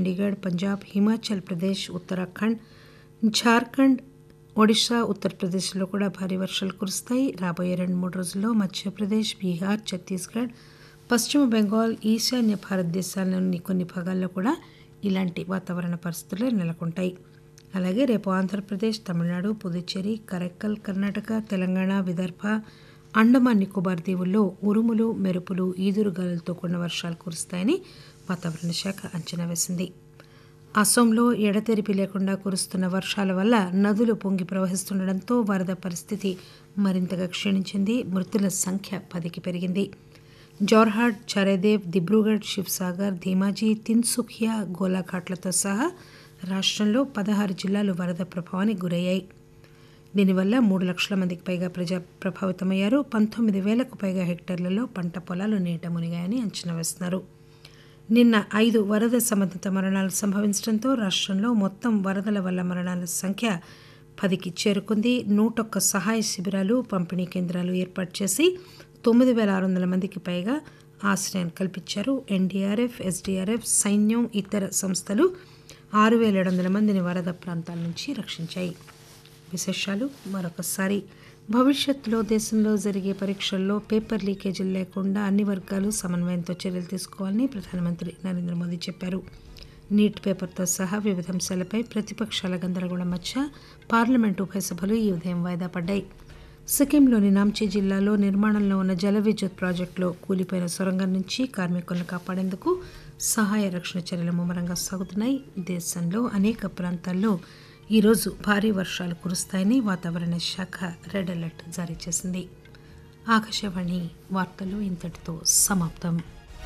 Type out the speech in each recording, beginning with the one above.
చండీగఢ్ పంజాబ్ హిమాచల్ ప్రదేశ్ ఉత్తరాఖండ్ జార్ఖండ్ ఒడిశా ఉత్తరప్రదేశ్లో కూడా భారీ వర్షాలు కురుస్తాయి రాబోయే రెండు మూడు రోజుల్లో మధ్యప్రదేశ్ బీహార్ ఛత్తీస్గఢ్ పశ్చిమ బెంగాల్ ఈశాన్య భారతదేశాల్లోని కొన్ని భాగాల్లో కూడా ఇలాంటి వాతావరణ పరిస్థితులు నెలకొంటాయి అలాగే రేపు ఆంధ్రప్రదేశ్ తమిళనాడు పుదుచ్చేరి కరైక్కల్ కర్ణాటక తెలంగాణ విదర్భ అండమాన్ నికోబార్ దీవుల్లో ఉరుములు మెరుపులు ఈదురుగాలులతో కూడిన వర్షాలు కురుస్తాయని వాతావరణ శాఖ అంచనా వేసింది అసోంలో ఎడతెరిపి లేకుండా కురుస్తున్న వర్షాల వల్ల నదులు పొంగి ప్రవహిస్తుండటంతో వరద పరిస్థితి మరింతగా క్షీణించింది మృతుల సంఖ్య పదికి పెరిగింది జోర్హాట్ చరేదేవ్ దిబ్రూగఢ్ శివ్సాగర్ ధీమాజీ తిన్సుఖియా గోలాఘాట్లతో సహా రాష్ట్రంలో పదహారు జిల్లాలు వరద ప్రభావానికి గురయ్యాయి దీనివల్ల మూడు లక్షల మందికి పైగా ప్రజా ప్రభావితమయ్యారు పంతొమ్మిది వేలకు పైగా హెక్టార్లలో పంట పొలాలు నీట మునిగాయని అంచనా వేస్తున్నారు నిన్న ఐదు వరద సంబంధిత మరణాలు సంభవించడంతో రాష్ట్రంలో మొత్తం వరదల వల్ల మరణాల సంఖ్య పదికి చేరుకుంది నూటొక్క సహాయ శిబిరాలు పంపిణీ కేంద్రాలు ఏర్పాటు చేసి తొమ్మిది వేల ఆరు వందల మందికి పైగా ఆశ్రయం కల్పించారు ఎన్డీఆర్ఎఫ్ ఎస్డీఆర్ఎఫ్ సైన్యం ఇతర సంస్థలు ఆరు వేల ఏడు వందల మందిని వరద ప్రాంతాల నుంచి రక్షించాయి విశేషాలు మరొకసారి భవిష్యత్తులో దేశంలో జరిగే పరీక్షల్లో పేపర్ లీకేజీలు లేకుండా అన్ని వర్గాలు సమన్వయంతో చర్యలు తీసుకోవాలని ప్రధానమంత్రి నరేంద్ర మోదీ చెప్పారు నీట్ పేపర్తో సహా వివిధ అంశాలపై ప్రతిపక్షాల గందరగోళం మధ్య పార్లమెంటు ఉభయ సభలు ఈ ఉదయం వాయిదా పడ్డాయి సిక్కింలోని నాంచీ జిల్లాలో నిర్మాణంలో ఉన్న జల విద్యుత్ ప్రాజెక్టులో కూలిపోయిన సొరంగం నుంచి కార్మికులను కాపాడేందుకు సహాయ రక్షణ చర్యలు ముమ్మరంగా సాగుతున్నాయి దేశంలో అనేక ప్రాంతాల్లో ఈరోజు భారీ వర్షాలు కురుస్తాయని వాతావరణ శాఖ రెడ్ అలర్ట్ జారీ చేసింది ఆకాశవాణి వార్తలు ఇంతటితో సమాప్తం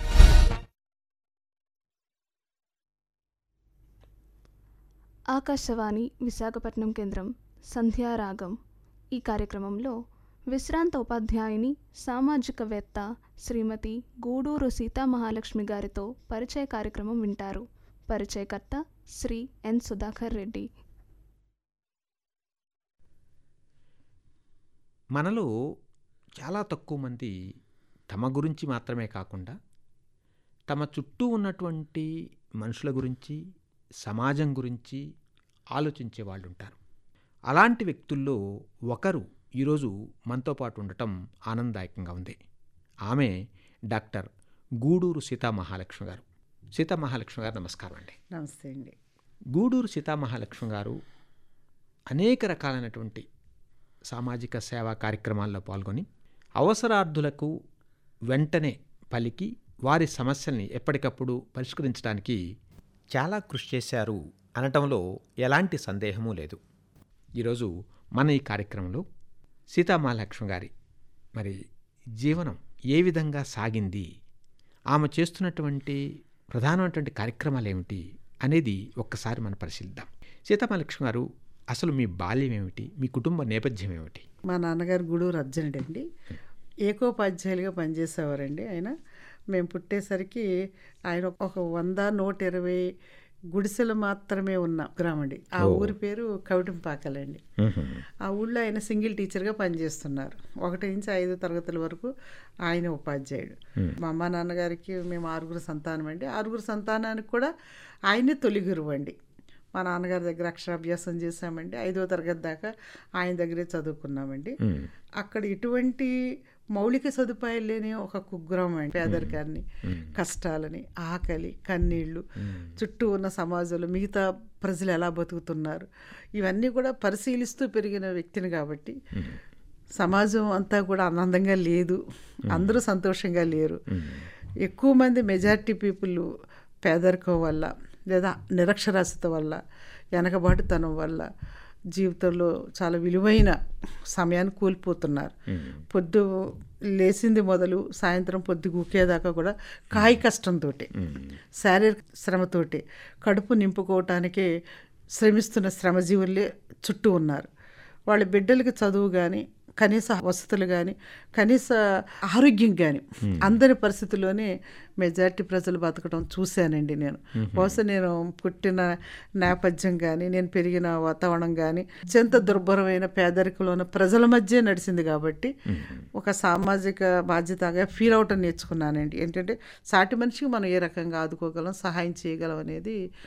ఆకాశవాణి విశాఖపట్నం కేంద్రం సంధ్యారాగం ఈ కార్యక్రమంలో విశ్రాంత ఉపాధ్యాయుని సామాజికవేత్త శ్రీమతి గూడూరు సీతామహాలక్ష్మి గారితో పరిచయ కార్యక్రమం వింటారు పరిచయకర్త శ్రీ ఎన్ సుధాకర్ రెడ్డి మనలో చాలా తక్కువ మంది తమ గురించి మాత్రమే కాకుండా తమ చుట్టూ ఉన్నటువంటి మనుషుల గురించి సమాజం గురించి ఆలోచించే వాళ్ళు ఉంటారు అలాంటి వ్యక్తుల్లో ఒకరు ఈరోజు మనతో పాటు ఉండటం ఆనందదాయకంగా ఉంది ఆమె డాక్టర్ గూడూరు సీతామహాలక్ష్మి గారు సీతామహాలక్ష్మి గారు నమస్కారం అండి నమస్తే అండి గూడూరు సీతామహాలక్ష్మి గారు అనేక రకాలైనటువంటి సామాజిక సేవా కార్యక్రమాల్లో పాల్గొని అవసరార్థులకు వెంటనే పలికి వారి సమస్యల్ని ఎప్పటికప్పుడు పరిష్కరించడానికి చాలా కృషి చేశారు అనటంలో ఎలాంటి సందేహమూ లేదు ఈరోజు మన ఈ కార్యక్రమంలో సీతామహాలక్ష్మి గారి మరి జీవనం ఏ విధంగా సాగింది ఆమె చేస్తున్నటువంటి ప్రధానమైనటువంటి కార్యక్రమాలు ఏమిటి అనేది ఒక్కసారి మనం పరిశీలిద్దాం సీతామహాలక్ష్మి గారు అసలు మీ బాల్యం ఏమిటి మీ కుటుంబ నేపథ్యం ఏమిటి మా నాన్నగారు గూడూరు అర్జునుడు అండి ఏకోపాధ్యాయులుగా పనిచేసేవారండి ఆయన మేము పుట్టేసరికి ఆయన ఒక వంద నూట ఇరవై గుడిసెలు మాత్రమే ఉన్న గ్రామం అండి ఆ ఊరి పేరు కవిటింపాకలండి ఆ ఊళ్ళో ఆయన సింగిల్ టీచర్గా పనిచేస్తున్నారు ఒకటి నుంచి ఐదు తరగతుల వరకు ఆయన ఉపాధ్యాయుడు మా అమ్మ నాన్నగారికి మేము ఆరుగురు సంతానం అండి ఆరుగురు సంతానానికి కూడా ఆయనే తొలి గురువు అండి మా నాన్నగారి దగ్గర అక్షరాభ్యాసం చేశామండి ఐదో తరగతి దాకా ఆయన దగ్గరే చదువుకున్నామండి అక్కడ ఎటువంటి మౌలిక సదుపాయాలు లేని ఒక కుగ్రామం అండి పేదరికాన్ని కష్టాలని ఆకలి కన్నీళ్లు చుట్టూ ఉన్న సమాజంలో మిగతా ప్రజలు ఎలా బతుకుతున్నారు ఇవన్నీ కూడా పరిశీలిస్తూ పెరిగిన వ్యక్తిని కాబట్టి సమాజం అంతా కూడా ఆనందంగా లేదు అందరూ సంతోషంగా లేరు ఎక్కువ మంది మెజారిటీ పీపుల్ పేదరికం వల్ల లేదా నిరక్షరాస్యత వల్ల వెనకబాటుతనం వల్ల జీవితంలో చాలా విలువైన సమయాన్ని కోల్పోతున్నారు పొద్దు లేచింది మొదలు సాయంత్రం పొద్దు గుక్కేదాకా కూడా కాయ కష్టంతో శారీరక శ్రమతోటి కడుపు నింపుకోవటానికి శ్రమిస్తున్న శ్రమజీవులే చుట్టూ ఉన్నారు వాళ్ళ బిడ్డలకి చదువు కానీ కనీస వసతులు కానీ కనీస ఆరోగ్యం కానీ అందరి పరిస్థితుల్లోనే మెజారిటీ ప్రజలు బతకడం చూశానండి నేను బహుశా నేను పుట్టిన నేపథ్యం కానీ నేను పెరిగిన వాతావరణం కానీ అత్యంత దుర్భరమైన పేదరికంలో ఉన్న ప్రజల మధ్య నడిచింది కాబట్టి ఒక సామాజిక బాధ్యతగా ఫీల్ అవటం నేర్చుకున్నానండి ఏంటంటే సాటి మనిషికి మనం ఏ రకంగా ఆదుకోగలం సహాయం చేయగలం అనేది